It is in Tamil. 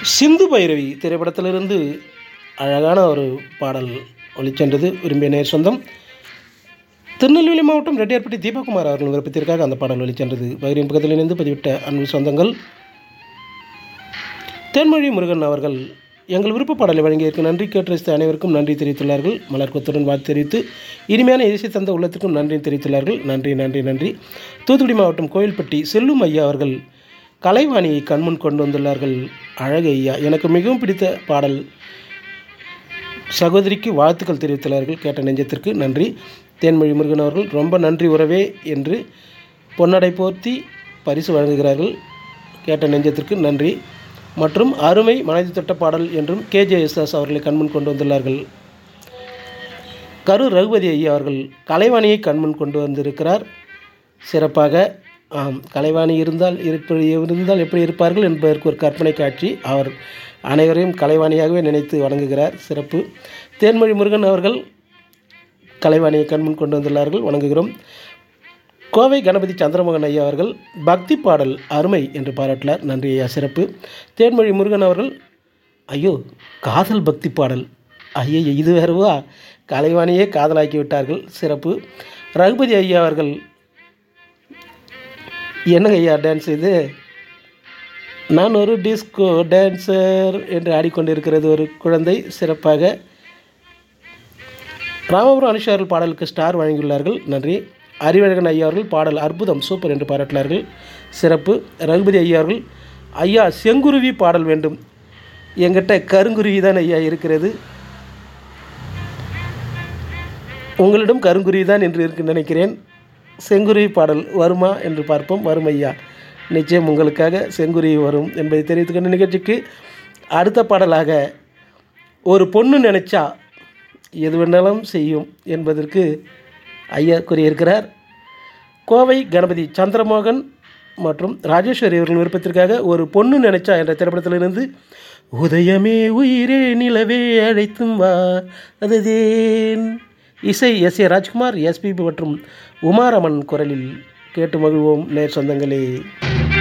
சிந்து பைரவி திரைப்படத்திலிருந்து அழகான ஒரு பாடல் ஒளிச்சென்றது விரும்பிய நேர் சொந்தம் திருநெல்வேலி மாவட்டம் ரெட்டியார்பட்டி தீபகுமார் அவர்கள் விருப்பத்திற்காக அந்த பாடல் ஒளிச்சென்றது பகிரின் பக்கத்தில் இணைந்து பதிவிட்ட அன்பு சொந்தங்கள் தேன்மொழி முருகன் அவர்கள் எங்கள் விருப்ப பாடலை வழங்கியதற்கு நன்றி கேட்டு அனைவருக்கும் நன்றி தெரிவித்துள்ளார்கள் மலர் கொத்துடன் வாழ்த்து தெரிவித்து இனிமையான இசை தந்த உள்ளத்திற்கும் நன்றி தெரிவித்துள்ளார்கள் நன்றி நன்றி நன்றி தூத்துக்குடி மாவட்டம் கோயில்பட்டி செல்லும் ஐயா அவர்கள் கலைவாணியை கண்முன் கொண்டு வந்துள்ளார்கள் அழகு ஐயா எனக்கு மிகவும் பிடித்த பாடல் சகோதரிக்கு வாழ்த்துக்கள் தெரிவித்துள்ளார்கள் கேட்ட நெஞ்சத்திற்கு நன்றி தேன்மொழி முருகன் அவர்கள் ரொம்ப நன்றி உறவே என்று பொன்னடை போர்த்தி பரிசு வழங்குகிறார்கள் கேட்ட நெஞ்சத்திற்கு நன்றி மற்றும் அருமை மனதை தொட்ட பாடல் என்றும் கேஜேஎஸ்எஸ் அவர்களை கண்முன் கொண்டு வந்துள்ளார்கள் கரு ரகுபதி ஐயா அவர்கள் கலைவாணியை கண்முன் கொண்டு வந்திருக்கிறார் சிறப்பாக ஆம் கலைவாணி இருந்தால் இருப்ப இருந்தால் எப்படி இருப்பார்கள் என்பதற்கு ஒரு கற்பனை காட்சி அவர் அனைவரையும் கலைவாணியாகவே நினைத்து வணங்குகிறார் சிறப்பு தேன்மொழி முருகன் அவர்கள் கலைவாணியை கண்முன் கொண்டு வந்துள்ளார்கள் வணங்குகிறோம் கோவை கணபதி சந்திரமோகன் ஐயா அவர்கள் பக்தி பாடல் அருமை என்று பாராட்டினார் நன்றி ஐயா சிறப்பு தேன்மொழி முருகன் அவர்கள் ஐயோ காதல் பக்தி பாடல் ஐயா இது வேறுவா கலைவாணியே காதலாக்கி விட்டார்கள் சிறப்பு ரகுபதி ஐயா அவர்கள் என்னங்க ஐயா டான்ஸ் இது நான் ஒரு டிஸ்கோ டான்சர் என்று ஆடிக்கொண்டிருக்கிறது ஒரு குழந்தை சிறப்பாக ராமபுரம் அனுஷார்கள் பாடலுக்கு ஸ்டார் வழங்கியுள்ளார்கள் நன்றி அறிவழகன் ஐயா அவர்கள் பாடல் அற்புதம் சூப்பர் என்று பாராட்டினார்கள் சிறப்பு ரகுபதி ஐயா அவர்கள் ஐயா செங்குருவி பாடல் வேண்டும் எங்கிட்ட கருங்குருவி தான் ஐயா இருக்கிறது உங்களிடம் கருங்குருவி தான் என்று இருக்கு நினைக்கிறேன் செங்குருவி பாடல் வருமா என்று பார்ப்போம் வரும் ஐயா நிச்சயம் உங்களுக்காக செங்குருவி வரும் என்பதை தெரிவித்துக்கொண்ட நிகழ்ச்சிக்கு அடுத்த பாடலாக ஒரு பொண்ணு நினச்சா எது வேணாலும் செய்யும் என்பதற்கு ஐயா கூறியிருக்கிறார் கோவை கணபதி சந்திரமோகன் மற்றும் ராஜேஸ்வரி அவர்கள் விருப்பத்திற்காக ஒரு பொண்ணு நினைச்சா என்ற திரைப்படத்திலிருந்து உதயமே உயிரே நிலவே அழைத்தும் வா அதுதேன் இசை எஸ் ஏ ராஜ்குமார் எஸ்பிபி மற்றும் உமாரமன் குரலில் கேட்டு மகிழ்வோம் நேர் சொந்தங்களே